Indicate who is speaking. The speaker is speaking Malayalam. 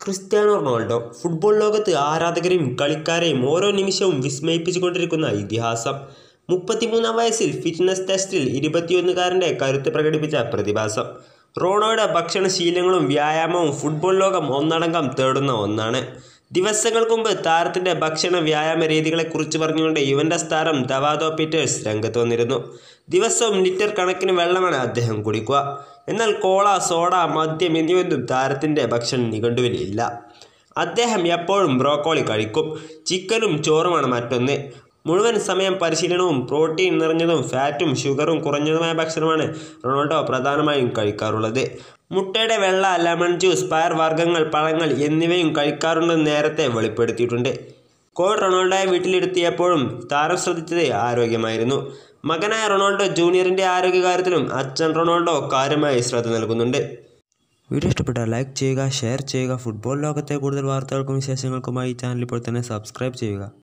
Speaker 1: ക്രിസ്ത്യാനോ റൊണാൾഡോ ഫുട്ബോൾ ലോകത്ത് ആരാധകരെയും കളിക്കാരെയും ഓരോ നിമിഷവും വിസ്മയിപ്പിച്ചുകൊണ്ടിരിക്കുന്ന ഇതിഹാസം മുപ്പത്തിമൂന്നാം വയസ്സിൽ ഫിറ്റ്നസ് ടെസ്റ്റിൽ ഇരുപത്തിയൊന്നുകാരൻ്റെ കരുത്ത് പ്രകടിപ്പിച്ച പ്രതിഭാസം റോണോയുടെ ഭക്ഷണശീലങ്ങളും വ്യായാമവും ഫുട്ബോൾ ലോകം ഒന്നടങ്കം തേടുന്ന ഒന്നാണ് ദിവസങ്ങൾക്ക് മുമ്പ് താരത്തിൻ്റെ ഭക്ഷണ വ്യായാമ രീതികളെക്കുറിച്ച് പറഞ്ഞുകൊണ്ട് യുവൻ്റസ് താരം ദവാദോ പീറ്റേഴ്സ് രംഗത്ത് വന്നിരുന്നു ദിവസവും ലിറ്റർ കണക്കിന് വെള്ളമാണ് അദ്ദേഹം കുടിക്കുക എന്നാൽ കോള സോഡ മദ്യം എന്നിവയൊന്നും താരത്തിൻ്റെ ഭക്ഷണ നിഘണ്ടുവിൽ ഇല്ല അദ്ദേഹം എപ്പോഴും ബ്രോക്കോളി കഴിക്കും ചിക്കനും ചോറുമാണ് മറ്റൊന്ന് മുഴുവൻ സമയം പരിശീലനവും പ്രോട്ടീൻ നിറഞ്ഞതും ഫാറ്റും ഷുഗറും കുറഞ്ഞതുമായ ഭക്ഷണമാണ് റൊണാൾഡോ പ്രധാനമായും കഴിക്കാറുള്ളത് മുട്ടയുടെ വെള്ള ലെമൺ ജ്യൂസ് പയർ വർഗ്ഗങ്ങൾ പഴങ്ങൾ എന്നിവയും കഴിക്കാറുണ്ടെന്ന് നേരത്തെ വെളിപ്പെടുത്തിയിട്ടുണ്ട് കോൾ റൊണാൾഡോയെ വീട്ടിലിരുത്തിയപ്പോഴും താരം ശ്രദ്ധിച്ചത് ആരോഗ്യമായിരുന്നു മകനായ റൊണാൾഡോ ജൂനിയറിൻ്റെ ആരോഗ്യകാര്യത്തിലും അച്ഛൻ റൊണാൾഡോ കാര്യമായി ശ്രദ്ധ നൽകുന്നുണ്ട് വീഡിയോ ഇഷ്ടപ്പെട്ടാൽ ലൈക്ക് ചെയ്യുക ഷെയർ ചെയ്യുക ഫുട്ബോൾ ലോകത്തെ കൂടുതൽ വാർത്തകൾക്കും വിശേഷങ്ങൾക്കുമായി ചാനൽ ഇപ്പോൾ തന്നെ സബ്സ്ക്രൈബ് ചെയ്യുക